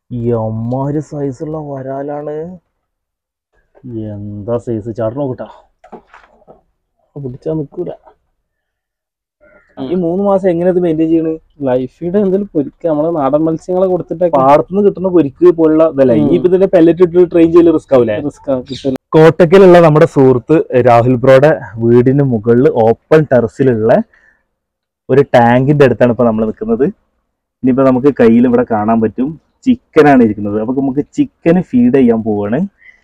ഈ അമ്മാര് സൈസുള്ള വരാലാണ് എന്താ സൈസ് ചാട്ട നോക്കട്ടാ പിടിച്ചാ നിക്കൂല ഈ മൂന്ന് മാസം എങ്ങനെ ഇത് മെയിൻറ്റെയിൻ ചെയ്യണ് ലൈഫിയുടെ എന്തെങ്കിലും പൊരിക്കുക നമ്മളെ നാടൻ മത്സ്യങ്ങളെ കൊടുത്തിട്ടൊക്കെ പാടത്തുനിന്ന് കിട്ടുന്ന പൊരിക്ക് പോലുള്ള ഇതല്ല ഉം. ഈ ഇപ്പൊ ഇതിന്റെ പെല്ലറ്റ് ഇട്ട് ട്രെയിൻ ചെയ്യൽ റിസ്ക് ആവില്ലേ റിസ്ക് കിട്ടില്ല കോട്ടക്കലുള്ള നമ്മുടെ സുഹൃത്ത് രാഹുൽ ബ്രോയുടെ വീടിന് മുകളിൽ ഓപ്പൺ ടെറസിലുള്ള ഒരു ടാങ്കിന്റെ അടുത്താണ് ഇപ്പൊ നമ്മൾ നിൽക്കുന്നത് ഇനിയിപ്പോ നമുക്ക് കയ്യിൽ ഇവിടെ കാണാൻ പറ്റും ചിക്കനാണ് ഇരിക്കുന്നത് അപ്പൊ നമുക്ക് ചിക്കന് ഫീഡ് ചെയ്യാൻ പോവാണ്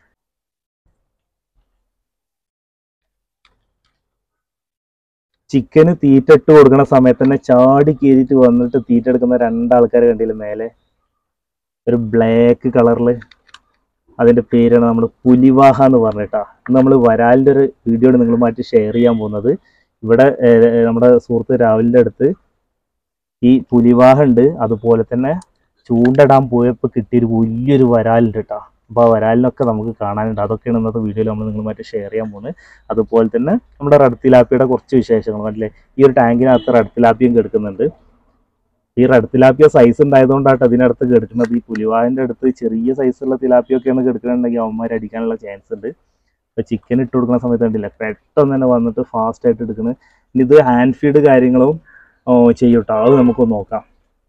ചിക്കന് തീറ്റ ഇട്ട് കൊടുക്കുന്ന സമയത്ത് തന്നെ ചാടി കയറിയിട്ട് വന്നിട്ട് തീറ്റ എടുക്കുന്ന രണ്ടാൾക്കാരെ കണ്ടില്ല മേലെ ഒരു ബ്ലാക്ക് കളറിൽ അതിന്റെ പേരാണ് നമ്മൾ പുലിവാഹ എന്ന് പറഞ്ഞിട്ടാ നമ്മൾ വരാലിന്റെ ഒരു വീഡിയോ ആണ് നിങ്ങളുമായിട്ട് ഷെയർ ചെയ്യാൻ പോകുന്നത് ഇവിടെ ഏർ, നമ്മുടെ സുഹൃത്ത് രാഹുലിന്റെ അടുത്ത് ഈ പുലിവാഹ ഉണ്ട് അതുപോലെ തന്നെ ചൂണ്ടടാൻ പോയപ്പോൾ കിട്ടിയൊരു വലിയൊരു വരാലുണ്ട് കേട്ടോ അപ്പോൾ ആ വരാലിനൊക്കെ നമുക്ക് കാണാനുണ്ട് അതൊക്കെയാണ് ഇന്നത്തെ വീഡിയോയിൽ നമ്മൾ നിങ്ങളുമായിട്ട് ഷെയർ ചെയ്യാൻ പോകുന്നത് അതുപോലെ തന്നെ നമ്മുടെ റെഡ് തിലാപ്പിയുടെ കുറച്ച് വിശേഷങ്ങൾ മനസ്സിലെ ഈ ഒരു ടാങ്കിനകത്ത് റെഡ് തിലാപ്പിയും കിടക്കുന്നുണ്ട് ഈ റെഡ് തിലാപ്പിയ സൈസ് ഉണ്ടായതുകൊണ്ടാണ് അതിനടുത്ത് കിടക്കുന്നത് ഈ പുലിവാഹിന്റെ അടുത്ത് ചെറിയ സൈസുള്ള തിലാപ്പിയൊക്കെയാണ് കിടക്കുന്നുണ്ടെങ്കിൽ അവന്മാർ അടിക്കാനുള്ള ചാൻസ് ഉണ്ട് ഇപ്പൊ ചിക്കൻ ഇട്ട് കൊടുക്കുന്ന സമയത്ത് കണ്ടില്ല പെട്ടെന്ന് തന്നെ വന്നിട്ട് ഫാസ്റ്റ് ആയിട്ട് എടുക്കുന്നത് ഇനി ഇത് ഹാൻഡ് ഫീഡ് കാര്യങ്ങളും ഓ, ചെയ്യൂട്ടോ അത് നമുക്കൊന്ന് നോക്കാം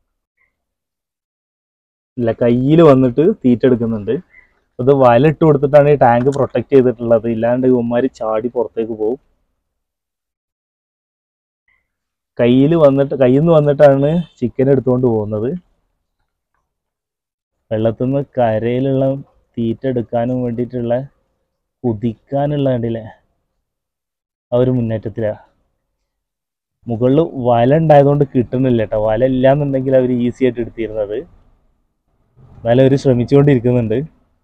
ഇല്ല കയ്യിൽ വന്നിട്ട് തീറ്റ എടുക്കുന്നുണ്ട് ഇത് വല ഇട്ട് കൊടുത്തിട്ടാണ് ഈ ടാങ്ക് പ്രൊട്ടക്ട് ചെയ്തിട്ടുള്ളത് ഇല്ലാണ്ട് ഇവന്മാര് ചാടി പുറത്തേക്ക് പോകും കയ്യിൽ വന്നിട്ട് കയ്യിൽ നിന്ന് വന്നിട്ടാണ് ചിക്കൻ എടുത്തുകൊണ്ട് പോകുന്നത് വെള്ളത്തിൽ നിന്ന് കരയിലുള്ള തീറ്റ എടുക്കാനും വേണ്ടിയിട്ടുള്ള കുതിക്കാനുള്ള കണ്ടില്ലേ ആ ഒരു മുന്നേറ്റത്തിലാ മുകളിൽ വല ഉണ്ടായതുകൊണ്ട് കിട്ടുന്നില്ല കേട്ടോ വല ഇല്ലാന്നുണ്ടെങ്കിൽ അവർ ഈസി ആയിട്ട് എടുത്തിരുന്നത് എന്നാലും അവർ ശ്രമിച്ചുകൊണ്ടിരിക്കുന്നുണ്ട്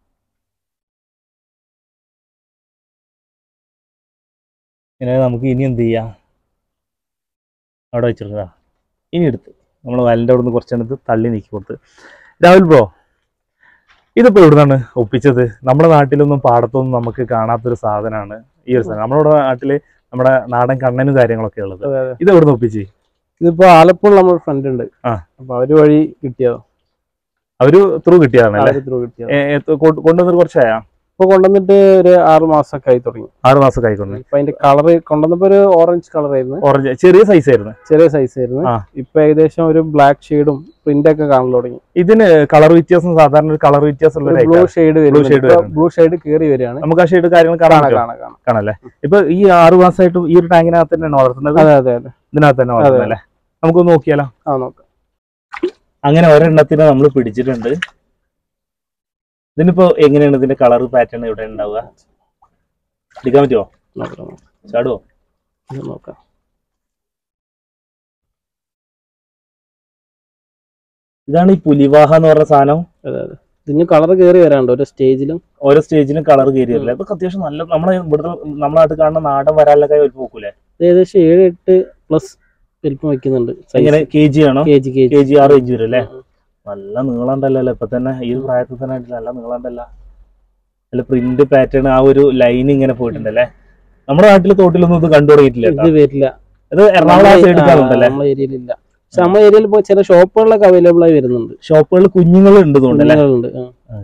ഇങ്ങനെ നമുക്ക് ഇനി എന്ത് ചെയ്യാം അവിടെ വെച്ചിട്ടുണ്ടാ ഇനി എടുത്ത് നമ്മൾ വയലിൻ്റെ അവിടെ നിന്ന് കുറച്ചെടുത്ത് തള്ളി നീക്കി കൊടുത്ത് രാഹുൽ ബ്രോ ഇതിപ്പോ എവിടുന്നാണ് ഒപ്പിച്ചത് നമ്മുടെ നാട്ടിലൊന്നും പാടത്തൊന്നും നമുക്ക് കാണാത്തൊരു സാധനമാണ് ഈ ഒരു സാധനം നമ്മുടെ നാട്ടില് നമ്മുടെ നാടൻ കണ്ണനും കാര്യങ്ങളൊക്കെ ഉള്ളത് അതെ അതെ ഇത് എവിടുന്ന് ഒപ്പിച്ച് ഇതിപ്പോ ആലപ്പുഴ നമ്മുടെ ഫ്രണ്ട് ഉണ്ട് ആ. അപ്പൊ അവര് വഴി കിട്ടിയതോ അവര് ത്രൂ കിട്ടിയതാണ് അല്ലേ അവര് ത്രൂ കിട്ടിയത് ഏ, ഏ, കൊണ്ട്- കൊണ്ടുവന്നിട്ട് കുറച്ചായ ഇപ്പൊ കൊണ്ടുവന്നിട്ട് ഒരു ആറ് മാസമൊക്കെ ആയി തുടങ്ങി ആറ് മാസം കൈക്കൊണ്ട് ഇപ്പൊ അതിന്റെ കളർ കൊണ്ടുവന്നപ്പോ ഒരു ഓറഞ്ച് കളർ ആയിരുന്നു ഓറഞ്ച് ചെറിയ സൈസ് ആയിരുന്നു ചെറിയ സൈസ് ആയിരുന്നു ആ. ഇപ്പൊ ഏകദേശം ഒരു ബ്ലാക്ക് ഷെയ്ഡും പ്രിന്റ് ഒക്കെ കാണാൻ തുടങ്ങി ഇതിന് കളർ വ്യത്യാസം സാധാരണ ഒരു കളർ വ്യത്യാസം ഉള്ള ബ്ലൂ ഷെയ്ഡ് shade വരുന്നുണ്ട്. ബ്ലൂ ഷെയ്ഡ് കയറി വരികയാണ് നമുക്ക് ആ ഷെയ്ഡ് കാര്യങ്ങൾ കാണാൻ കാണാം പറ്റുമോ? കാണാം കാണാം കാണാല്ലേ ഇപ്പൊ ഈ ആറ് മാസമായിട്ട് ഈ ഒരു ടാങ്കിനകത്ത് തന്നെയാണ് വളർത്തുന്നത് അതെ അതെ അതെ ഇതിനകത്ത് തന്നെ വളർത്തുന്നത് അല്ലേ നമുക്കൊന്ന് നോക്കിയാലോ ആ നോക്കാം അങ്ങനെ ഒരെണ്ണത്തിനെ നമ്മൾ പിടിച്ചിട്ടുണ്ട് ഇതിനിപ്പോ എങ്ങനെയാണ് ഇതിന്റെ കളർ പാറ്റേൺ ഇവിടെ ഉണ്ടാവുക എടുക്കാൻ പറ്റുമോ നോക്കാം നോക്കാം. ചാടുവോ ഇത് നോക്കാം ഇതാണ് ഈ പുലിവാഹ എന്ന് പറഞ്ഞ സാധനം അതെ അതെ ഇതിന് കളർ കയറി വരാണ്ട് ഒരു സ്റ്റേജിലും ഓരോ സ്റ്റേജിനും കളർ കയറി വരില്ല ഇപ്പൊ അത്യാവശ്യം നല്ല നമ്മളെ ഇവിടുത്തെ നമ്മുടെ നാട്ടിൽ കാണുന്ന നാടൻ വരാലൊക്കെ വലിപ്പം നോക്കൂലേ ഏകദേശം ഏഴ് എട്ട് പ്ലസ് വലിപ്പം വെക്കുന്നുണ്ട് എങ്ങനെ കെ ജി ആണോ K G K K G ആറ് ഇഞ്ച് വരും അല്ലേ നല്ല നീളം ഉണ്ടല്ലോ ഇപ്പൊ തന്നെ ഈ ഒരു പ്രായത്തിൽ തന്നെ ആയിട്ടില്ല നല്ല നീളം ഉണ്ടല്ലോ അല്ല പ്രിന്റ് പാറ്റേൺ ആ ഒരു ലൈൻ ഇങ്ങനെ പോയിട്ടുണ്ടല്ലേ നമ്മുടെ നാട്ടിൽ തോട്ടിലൊന്നും ഇത് കണ്ടു തുടങ്ങിയിട്ടില്ല ഇത് കേട്ടോ. വരില്ല ഇത് എറണാകുളം ആ സൈഡ് കാണുന്നുണ്ടല്ലേ നമ്മുടെ ഏരിയയിലില്ല പക്ഷെ നമ്മുടെ ഏരിയയിൽ ഇപ്പോൾ ചില ഷോപ്പുകളിലൊക്കെ അവൈലബിൾ ആയി വരുന്നുണ്ട് ഷോപ്പുകളിൽ കുഞ്ഞുങ്ങൾ ഉണ്ട് തോന്നുന്നല്ലേ കുഞ്ഞുങ്ങളുണ്ട് ആ.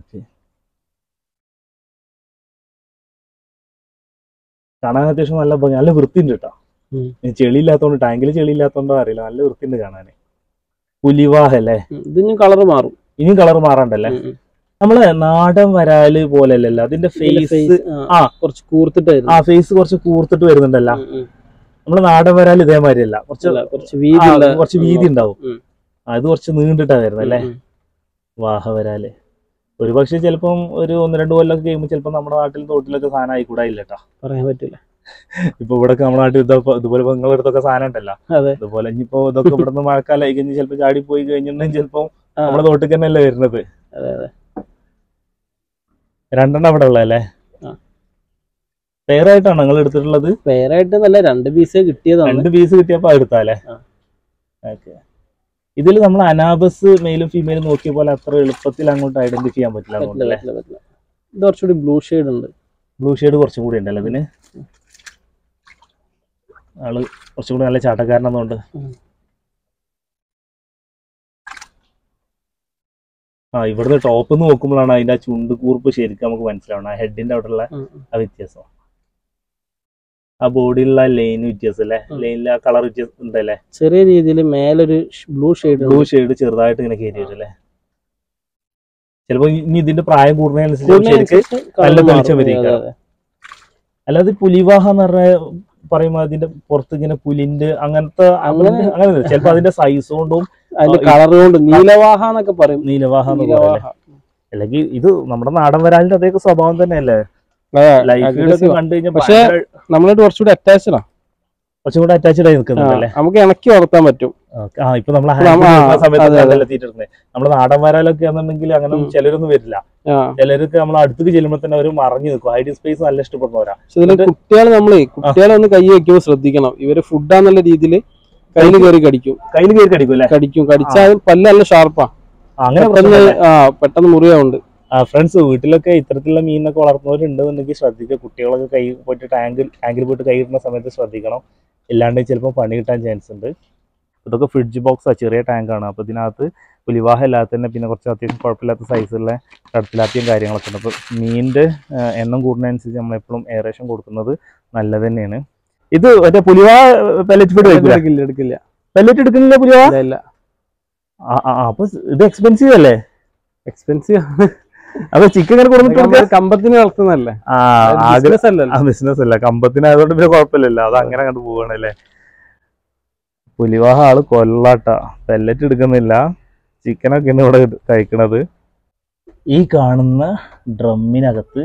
കാണാൻ അത്യാവശ്യം നല്ല ഭംഗി നല്ല വൃത്തിയുണ്ട് കേട്ടോ ഉം. ഈ ചെളി ഇല്ലാത്തോണ്ട് ടാങ്കിൽ ചെളി ഇല്ലാത്തോണ്ടോ അറിയില്ല നല്ല വൃത്തിയുണ്ട് കാണാന് പുലിവാഹ അല്ലേ ഉം. ഇതിന് കളർ മാറും ഇനിയും കളർ മാറണ്ടല്ലേ ഉം, ഉം. നമ്മളെ നാടൻ വരാല് പോലെയല്ലല്ലോ അതിന്റെ ഇതിന്റെ ഫേസ് face, ആ, ആ. കുറച്ച് കൂർത്തിട്ടായിരുന്നു ആ ഫേസ് കുറച്ച് കൂർത്തിട്ട് വരുന്നുണ്ടല്ലോ ഉം, ഉം. നമ്മളെ നാടൻ വരാൽ ഇതേമാതിരിയല്ല കുറച്ച് അല്ല, കുറച്ച് ആ, വീതിയുള്ള കുറച്ച് വീതി ഉണ്ടാവും ഉം. ആ, ഇത് കുറച്ച് നീണ്ടിട്ടാ വരുന്നത് അല്ലേ ഉം, ഉം. വാഹ വരാല് ഒരു പക്ഷെ ചിലപ്പം ഒരു ഒന്ന് രണ്ട് കൊല്ലമൊക്കെ കഴിയുമ്പോൾ ചിലപ്പോൾ നമ്മുടെ നാട്ടിൽ തോട്ടിലൊക്കെ സാധനം ആയിക്കൂടായില്ല കേട്ടോ പറയാൻ പറ്റില്ല ഇപ്പൊ ഇവിടെ നമ്മുടെ നാട്ടിൽ ഇതൊക്കെ ഇതുപോലെ ഇപ്പൊ നിങ്ങളുടെ അടുത്തൊക്കെ സാധനം ഉണ്ടല്ലോ അതെ ഇതുപോലെ ഇനിയിപ്പോ ഇതൊക്കെ ഇവിടുന്ന് മഴക്കാലമായി കഴിഞ്ഞ് ചിലപ്പോൾ ചാടി പോയി കഴിഞ്ഞിട്ടുണ്ടെങ്കിൽ ചിലപ്പോൾ ആ, നമ്മുടെ തോട്ടിൽ തന്നെയല്ലേ വരുന്നത് അതെ അതെ രണ്ടെണ്ണം അവിടെ ഉള്ളതല്ലേ ആ. പേരായിട്ടാണ് നിങ്ങൾ എടുത്തിട്ടുള്ളത് പേരായിട്ട് നല്ല രണ്ട് പീസ് കിട്ടിയതാണ് രണ്ട് പീസ് കിട്ടിയപ്പോ എടുത്താലേ ആ. ഓക്കെ ഇതിൽ നമ്മൾ അനാബസ് മെയിലും ഫീമെയിലും നോക്കിയ പോലെ അത്ര എളുപ്പത്തിൽ അങ്ങോട്ട് ഐഡന്റിഫൈ ചെയ്യാൻ പറ്റില്ല പറ്റില്ല അതുകൊണ്ടല്ലേ പറ്റില്ല പറ്റില്ല ഇത് കുറച്ചുകൂടി ബ്ലൂ ഷെയ്ഡ് ഉണ്ട് ബ്ലൂ ഷെയ്ഡ് കുറച്ചും കൂടി ഉണ്ടല്ലോ ഇതിന് ആള് കുറച്ചും കൂടി നല്ല ചാട്ടക്കാരനെന്നുണ്ട് ഉം. ആ ഇവിടുന്ന് ടോപ്പ് നിന്ന് നോക്കുമ്പോഴാണ് അതിന്റെ ആ ചുണ്ട് കൂർപ്പ് ശരിക്കും നമുക്ക് മനസ്സിലാവണം ആ ഹെഡിന്റെ അവിടെയുള്ള ഉം. ആ വ്യത്യാസം ആ ബോഡിയിലുള്ള ലൈൻ വ്യത്യാസം അല്ലേ ഉം. ലൈനിലെ ആ കളർ വ്യത്യാസം ഉണ്ടല്ലേ ചെറിയ രീതിയിൽ മേലൊരു ബ്ലൂ ഷെയ്ഡ് ബ്ലൂ ഷെയ്ഡ് ചെറുതായിട്ട് ഇങ്ങനെ കയറി വരും അല്ലേ ചിലപ്പോ ഇനി ഇതിന്റെ പ്രായം കൂടുന്നതിനനുസരിച്ച് ശരിക്ക് നല്ല തെളിച്ചം വരിക. അല്ലാതെ പുലിവാഹ എന്ന് പറഞ്ഞ പറയുമ്പോ അതിന്റെ പുറത്ത് ഇങ്ങനെ പുലിന്റെ അങ്ങനത്തെ അങ്ങനെ- അങ്ങനെ ചിലപ്പോ അതിന്റെ സൈസ് കൊണ്ടും അതിന്റെ കളർ കൊണ്ട് നീലവാഹ എന്നൊക്കെ പറയും നീലവാഹ എന്ന് പറയല്ലേ നീലവാഹ അല്ലെങ്കിൽ ഇത് നമ്മുടെ നാടൻ വരാലിന്റെ അതേ സ്വഭാവം തന്നെയല്ലേ അതെ, ലൈഫ് aggressive ഒക്കെ ആ. കണ്ടു കഴിഞ്ഞാൽ പക്ഷേ നമ്മളായിട്ട് കുറച്ചുകൂടി അറ്റാച്ച്ഡ് ആണ് കുറച്ചും കൂടെ അറ്റാച്ച്ഡ് ആയി നിൽക്കുന്നുണ്ടല്ലേ നമുക്ക് ഇണക്കി വളർത്താൻ പറ്റും ഓക്കേ. ആ ഇപ്പൊ നമ്മൾ നമ്മ- ആ, സമയത്ത് അതെ, അതെ. എത്തിയിട്ടുണ്ട് നമ്മുടെ നാടൻ വരാലൊക്കെ ആണെന്നുണ്ടെങ്കിൽ അങ്ങനെ ഉം. ചിലരൊന്നും വരില്ല ആ ചിലർക്ക് നമ്മൾ അടുത്തേക്ക് ചെല്ലുമ്പോൾ തന്നെ അവർ മറിഞ്ഞു നിൽക്കും ഹൈഡിങ് സ്പേസ് നല്ല ഇഷ്ടപ്പെടുന്നവരാ പക്ഷെ ഇതില് കുട്ടികൾ നമ്മളെ കുട്ടികളെ ഒന്ന് കൈ വെക്കുമ്പോൾ ശ്രദ്ധിക്കണം ഇവര് ഫുഡാന്നുള്ള രീതിയിൽ കയ്യിൽ കയറി കടിക്കും കയ്യിൽ കയറി കടിക്കും അല്ലേ കടിക്കും കടിച്ചാൽ പല്ല് നല്ല ഷാർപ്പാ ആ, അങ്ങനെ പെട്ടെന്ന് ആ പെട്ടെന്ന് മുറിയാവുണ്ട് ഫ്രണ്ട്സ് വീട്ടിലൊക്കെ ഇത്തരത്തിലുള്ള മീനൊക്കെ വളർത്തുന്നവരുണ്ടെന്നുണ്ടെങ്കിൽ ശ്രദ്ധിക്കുക കുട്ടികളൊക്കെ കൈ പോയിട്ട് ടാങ്കിൽ ടാങ്കിൽ പോയിട്ട് കൈ ഇടുന്ന സമയത്ത് ശ്രദ്ധിക്കണം ഇല്ലാണ്ട് ചിലപ്പോൾ പണി കിട്ടാൻ ചാൻസ് ഉണ്ട് ഇതൊക്കെ ഫ്രിഡ്ജ് ബോക്സാണ് ചെറിയ ടാങ്കാണ് അപ്പോൾ ഇതിനകത്ത് പുലിവാഹ ഇല്ലാത്ത തന്നെ പിന്നെ കുറച്ച് അത്യാവശ്യം കുഴപ്പമില്ലാത്ത സൈസുള്ള കടത്തിലാത്തിയും കാര്യങ്ങളൊക്കെ ഉണ്ട് അപ്പോൾ മീനിൻ്റെ എണ്ണം കൂടുന്നതനുസരിച്ച് നമ്മളെപ്പോഴും എയറേഷൻ കൊടുക്കുന്നത് നല്ലത് തന്നെയാണ് ഇത് മറ്റേ പുലിവാഹ പെല്ലറ്റ് ഫീഡ് കഴിക്കില്ല എടുക്കില്ല എടുക്കില്ല പെല്ലറ്റ് എടുക്കുന്നില്ല പുലിവാഹ ഇല്ല ഇല്ല ആ ആ ആ, അപ്പൊ ഇത് എക്സ്പെൻസീവ് അല്ലേ എക്സ്പെൻസീവ് അപ്പൊ ചിക്കൻ ഇങ്ങനെ കൊടുത്തിട്ട് കൊടുക്കുക കമ്പത്തിന് വളർത്തുന്നല്ലേ ആ ആഗ്രഹം ബിസിനസ് അല്ലല്ലോ ആ ബിസിനസ് അല്ല കമ്പത്തിനായതുകൊണ്ട് പിന്നെ കുഴപ്പമില്ലല്ലോ അത് അങ്ങനെ കണ്ടു പോവാണല്ലേ പുലിവാഹ ആള് കൊല്ലാട്ട പെല്ലറ്റ് എടുക്കുന്നില്ല ചിക്കനൊക്കെയാണ് ഇവിടെ കഴിക്കണത് ഈ കാണുന്ന ഡ്രമ്മിനകത്ത്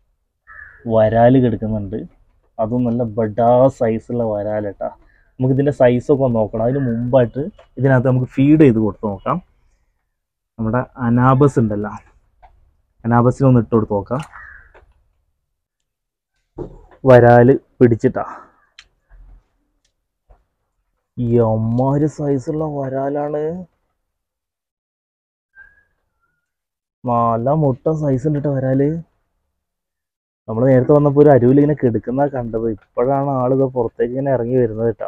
വരാല് കിടക്കുന്നുണ്ട് അതും നല്ല ബഡാ സൈസുള്ള വരാലട്ടാ നമുക്ക് ഇതിന്റെ സൈസൊക്കെ ഒന്ന് നോക്കണം അതിന് മുമ്പായിട്ട് ഇതിനകത്ത് നമുക്ക് ഫീഡ് ചെയ്ത് കൊടുത്ത് നോക്കാം നമ്മുടെ അനാബസ് ഉണ്ടല്ലോ അനാബസിനെ ഒന്ന് ഇട്ട് കൊടുത്ത് നോക്കാം വരാല് പിടിച്ചിട്ടാ ഈ അമ്മാര് സൈസുള്ള വരാലാണ് നല്ല മുട്ട സൈസ് ഉണ്ട് ട്ടോ വരാല് നമ്മൾ നേരത്തെ വന്നപ്പോ ഒരു അരുവിൽ ഇങ്ങനെ കിടക്കുന്ന കണ്ടത് ഇപ്പോഴാണ് ആളിത് പുറത്തേക്ക് ഇങ്ങനെ ഇറങ്ങി വരുന്നത് കേട്ടാ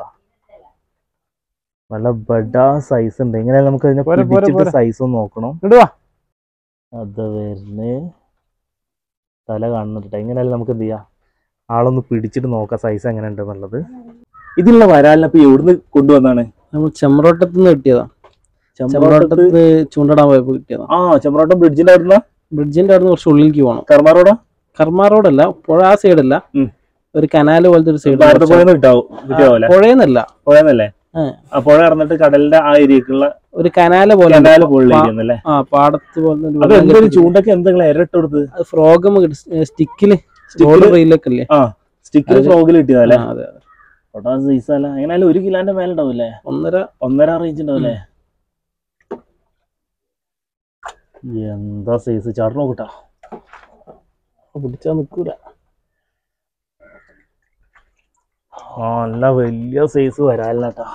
നല്ല ബഡാ സൈസ് ഉണ്ട് എങ്ങനെ നമുക്ക് അതിനെ പോരെ, പോരെ, പിടിച്ചിട്ട് പോരെ. സൈസ് ഒന്ന് നോക്കണം ഇങ്ങട് വാ. അത് വരുന്നേ തല കാണുന്നുണ്ട് എങ്ങനെയാലും നമുക്ക് എന്ത് ചെയ്യാം ആളൊന്ന് പിടിച്ചിട്ട് നോക്കാം സൈസ് എങ്ങനെ ഉണ്ടെന്നുള്ളത് ഇതിലുള്ള വരാലിനെ ഇപ്പൊ എവിടുന്ന് കൊണ്ടുവന്നാണ് നമ്മൾ ചെമ്പ്രോട്ടത്ത് നിന്ന് കിട്ടിയതാ ചെമ്പ്രോട്ടത്ത് ചെമ്പ്രോട്ടത്ത് ചൂണ്ടിടാൻ പോയപ്പോ കിട്ടിയതാ ആ ചെമ്പ്രോട്ടം ബ്രിഡ്ജിന്റെ അവിടുന്ന് ബ്രിഡ്ജിന്റെ അവിടെ നിന്ന് കുറച്ച് ഉള്ളിലേക്ക് പോകണം കർമാറോടാ കർമ്മ റോഡല്ല പുഴ ആ സൈഡല്ല ഉം. ഒരു കനാല് പോലത്തെ ഒരു ഭാരത സൈഡ് പുഴന്ന് കിട്ടാവും കിട്ടിയാവല്ലേ പുഴയെന്നല്ല പുഴന്നല്ലേ ആ. ആ പുഴ ഇറന്നിട്ട് കടലിന്റെ ആ ഏരിയക്കുള്ള ഒരു കനാല് പോലെ ഉണ്ട്. കനാല് പാ- പോളിരിക്കുന്നല്ലേ ആ പാടത്ത് പോലത്തെ ഒരു അപ്പൊ വെള്ളം എന്തൊരു കെട്ടി- ചൂണ്ടൊക്കെ എന്തെങ്കിലും ഇരട്ട് കൊടുത്ത് അത് ഫ്രോഗം സ്റ്റിക്കില് Stick റോഡ് ല്? റെയിലൊക്കെ അല്ലേ സ്റ്റിക്കിൽ അത് ഫ്രോഗിൽ കിട്ടിയതല്ലേ ആ, അതെ അതെ. ഒട്ടാ സൈസ് അല്ല എങ്ങനെയാലും ഒരു കിലോന്റെ മേലെ ഉണ്ടാവില്ലേ ഒന്നര ഒന്നര റേഞ്ച് ഉണ്ടാവില്ലേ എന്താ സൈസ് ചാട്ടം നോക്കട്ടാ പിടിച്ചാ നിക്കൂല ആ, നല്ല വലിയ സൈസ് വരാലിനാട്ടാ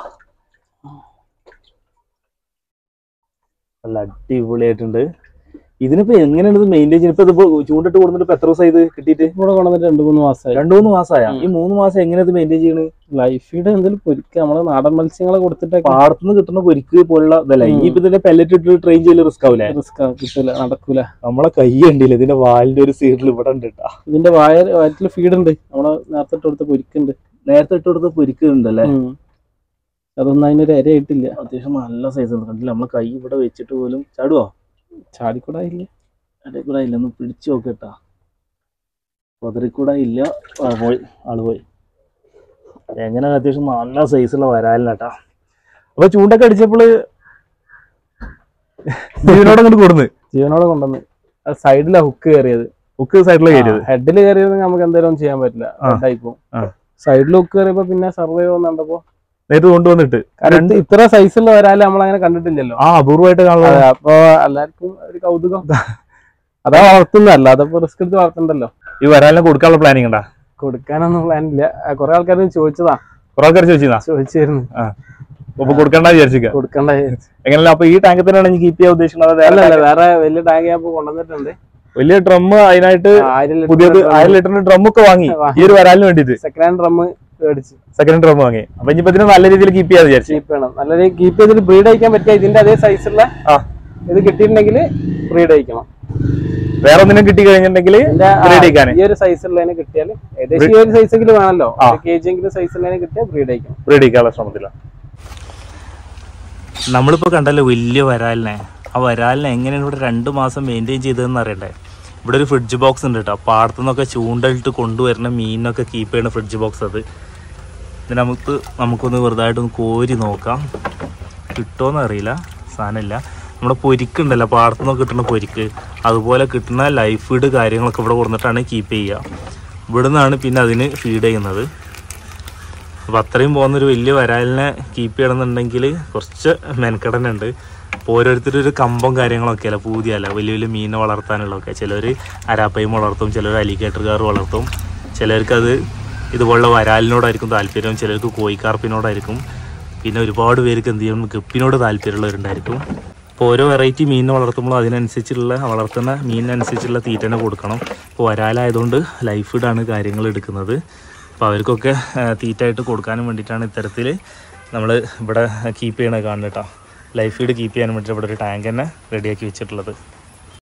നല്ല അടിപൊളിയായിട്ടുണ്ട് ഇതിനിപ്പോ എങ്ങനെയാണ് ഇത് മെയിൻറ്റെയിൻ ചെയ്യുന്നത് ഇപ്പൊ ഇതിപ്പോ ചൂണ്ടിട്ട് കൊടുത്തിട്ട് ഇപ്പൊ എത്ര ദിവസം ഇത് കിട്ടിയിട്ട് ഇവിടെ കൊണ്ടുവന്നിട്ട് രണ്ട് മൂന്ന് മാസമായി രണ്ടു മൂന്ന് മാസമായ ഉം. ഈ മൂന്ന് മാസം എങ്ങനെ ഇത് മെയിൻറ്റെയിൻ ചെയ്യണ് ലൈഫ് ഫീഡ് എന്തെങ്കിലും പൊരിക്കുക നമ്മള് നാടൻ മത്സ്യങ്ങളെ കൊടുത്തിട്ടൊക്കെ പാടത്തുനിന്ന് കിട്ടുന്ന പൊരിക്ക് പോലുള്ള ഇതല്ല ഉം. ഇനിയിപ്പോ ഇതിന്റെ പെല്ലറ്റ് ഇട്ട് ട്രെയിൻ ചെയ്യൽ റിസ്ക് ആവില്ലേ റിസ്ക് കിട്ടൂല നടക്കൂല നമ്മളെ കൈ ഉണ്ടില്ല ഇതിന്റെ വാലിന്റെ ഒരു സൈഡിൽ ഇവിടെ ഉണ്ട് ട്ടാ. ഇതിന്റെ വായ വയറ്റില് ഫീഡ് ഉണ്ട് നമ്മള് നേരത്തെ ഇട്ട് കൊടുത്ത പൊരിക്കുണ്ട് നേരത്തെ ഇട്ട് കൊടുത്ത് പൊരിക്ക് ഉണ്ടല്ലേ ഉം. അതൊന്നും അതിനൊരു ഇരയായിട്ടില്ല അത്യാവശ്യം നല്ല സൈസ് ഉണ്ട് കണ്ടില്ല നമ്മളെ കൈ ഇവിടെ വെച്ചിട്ട് പോലും ചാടുവോ ചാടിക്കൂടാ ഇല്ല അതേ കൂടെ ഇല്ല ഒന്ന് പിടിച്ചു നോക്കട്ടാ പതറിക്കൂടെ ഇല്ല ആ, പോയി ആള് പോയി എങ്ങനെ അത്യാവശ്യം നല്ല സൈസുള്ള വരാലിനാട്ടാ അപ്പൊ ചൂണ്ടൊക്കെ അടിച്ചപ്പോള് ജീവനോടെ അങ്ങോട്ട് കൊടുന്ന് ജീവനോടെ കൊണ്ടുവന്ന് അത് സൈഡിലാ ഹുക്ക് കയറിയത് ബുക്ക് സൈഡിൽ കയറിയത് ഹെഡിൽ കയറിയത് നമുക്ക് എന്തായാലും ചെയ്യാൻ പറ്റില്ല ആ. ഹെഡായിപ്പോ ആ. സൈഡിൽ ഹുക്ക് കയറിയപ്പോ പിന്നെ സർവൈവ് കണ്ടപ്പോ നേരത്തെ കൊണ്ടുവന്നിട്ട് കാരണം ഇത് ഇത്ര സൈസുള്ള വരാല് നമ്മൾ അങ്ങനെ കണ്ടിട്ടില്ലല്ലോ ആ അപൂർവമായിട്ട് കാണുന്നത് അതെ, അപ്പൊ എല്ലാവർക്കും ഒരു കൗതുകം അതാ വളർത്തുന്നതല്ല അതപ്പോ റിസ്ക് എടുത്ത് വളർത്തണ്ടല്ലോ ഈ വരാലിനെ കൊടുക്കാനുള്ള പ്ലാനിങ് ഉണ്ടാ കൊടുക്കാനൊന്നും പ്ലാൻ ഇല്ല കുറെ ആൾക്കാർ ചോദിച്ചതാ കുറെ ആൾക്കാർ ചോദിച്ചാ ചോദിച്ചിരുന്നു അപ്പൊ കൊടുക്കണ്ട വിചാരിച്ചിക്ക കൊടുക്കണ്ട എങ്ങനെയല്ല അപ്പൊ ഈ ടാങ്ക് തന്നെയാണ് കീപ്പ് ചെയ്യാൻ ഉദ്ദേശിക്കുന്നത് അതോ അല്ല വേറെ അല്ല വേറെ വലിയ ടാങ്ക് ഞാൻ ഇപ്പൊ കൊണ്ടുവന്നിട്ടുണ്ട് വലിയ ഡ്രം അതിനായിട്ട് ആയിരം പുതിയത് ആയിരം ലിറ്ററിന്റെ ഡ്രം ഒക്കെ വാങ്ങി ഈ ഒരു വരാലിന് വേണ്ടിട്ട് സെക്കൻഡ് ഹാൻഡ് ഡ്രം മേടിച്ച് സെക്കൻഡ് ഡ്രം വാങ്ങി അപ്പൊ ഇനിയിപ്പോ ഇതിനെ നല്ല രീതിയിൽ കീപ്പ് ചെയ്യാൻ വിചാരിച്ചു കീപ്പ് ചെയ്യണം നല്ല കീപ്പ് ചെയ്തിട്ട് ബ്രീഡ് അയക്കാൻ പറ്റിയ ഇതിന്റെ അതേ സൈസുള്ള ആ. ഇത് കിട്ടിയിട്ടുണ്ടെങ്കിൽ ബ്രീഡ് അയക്കണം വേറെ ഒന്നിനും കിട്ടി കഴിഞ്ഞിട്ടുണ്ടെങ്കിൽ ഇതിന്റെ ആ, ബ്രീഡ് ചെയ്യിക്കാന് ഈ ഒരു സൈസ് ഉള്ളതിനെ കിട്ടിയാൽ ഏകദേശം ഈ ഒരു സൈസ് എങ്കിലും വേണമല്ലോ ഒരു കെ ജി എങ്കിലും സൈസ് ഉള്ളതിനെ കിട്ടിയാൽ ബ്രീഡ് അയക്കണം ബ്രീഡ് ചെയ്യിക്കാനുള്ള ശ്രമത്തിലാണ് നമ്മളിപ്പോൾ കണ്ടല്ലോ വലിയ വരാലിനെ ആ വരാലിനെ എങ്ങനെയാണ് ഇവിടെ രണ്ട് മാസം മെയിൻറ്റെയിൻ ചെയ്തതെന്ന് അറിയണ്ടേ ഇവിടെ ഒരു ഫ്രിഡ്ജ് ബോക്സ് ഉണ്ട് കേട്ടോ പാടത്തു നിന്നൊക്കെ ചൂണ്ടലിട്ട് കൊണ്ടുവരുന്ന മീനിനൊക്കെ കീപ്പ് ചെയ്യുന്ന ഫ്രിഡ്ജ് ബോക്സ് അത് ഇത് നമുക്ക് നമുക്കൊന്ന് വെറുതായിട്ടൊന്ന് കോരി നോക്കാം കിട്ടുമോന്ന് അറിയില്ല സാധനമില്ല നമ്മുടെ പൊരിക്കുണ്ടല്ലോ പാടത്തു നിന്നൊക്കെ കിട്ടുന്ന പൊരിക്ക് അതുപോലെ കിട്ടുന്ന ലൈഫ് ഫീഡ് കാര്യങ്ങളൊക്കെ ഇവിടെ കൊടുത്തിട്ടാണ് കീപ്പ് ചെയ്യുക ഇവിടെ നിന്നാണ് പിന്നെ അതിന് ഫീഡ് ചെയ്യുന്നത് അപ്പോൾ അത്രയും പോകുന്നൊരു വലിയ വരാലിനെ കീപ്പ് ചെയ്യണമെന്നുണ്ടെങ്കിൽ കുറച്ച് മെനക്കെടന ഉണ്ട് അപ്പോൾ ഓരോരുത്തരും ഒരു കമ്പം കാര്യങ്ങളൊക്കെ അല്ല പൂതിയല്ല വലിയ വലിയ മീനെ വളർത്താനുള്ളതൊക്കെ ചിലർ അരാപ്പയും വളർത്തും ചിലർ അലിഗേറ്റർകാർ വളർത്തും ചിലർക്ക് അത് ഇതുപോലുള്ള വരാലിനോടായിരിക്കും താല്പര്യം ചിലർക്ക് കോഴിക്കാർപ്പിനോടായിരിക്കും പിന്നെ ഒരുപാട് പേർക്ക് എന്ത് ചെയ്യും ഗപ്പിനോട് താല്പര്യമുള്ളവരുണ്ടായിരിക്കും അപ്പോൾ ഓരോ വെറൈറ്റി മീനിനെ വളർത്തുമ്പോൾ അതിനനുസരിച്ചുള്ള വളർത്തുന്ന മീനിനനുസരിച്ചുള്ള തീറ്റനെ കൊടുക്കണം ഇപ്പോൾ വരാലായതുകൊണ്ട് ലൈഫ് ഫീഡാണ് കാര്യങ്ങൾ എടുക്കുന്നത് അപ്പോൾ അവർക്കൊക്കെ ആ, തീറ്റയായിട്ട് കൊടുക്കാനും വേണ്ടിയിട്ടാണ് ഇത്തരത്തിൽ നമ്മൾ ഇവിടെ കീപ്പ് ചെയ്യണത് കാണുന്നത് കേട്ടോ ലൈഫ് ഫീഡ് കീപ്പ് ചെയ്യാൻ വേണ്ടിയിട്ട് ഇവിടെ ഒരു ടാങ്ക് തന്നെ റെഡിയാക്കി വെച്ചിട്ടുള്ളത്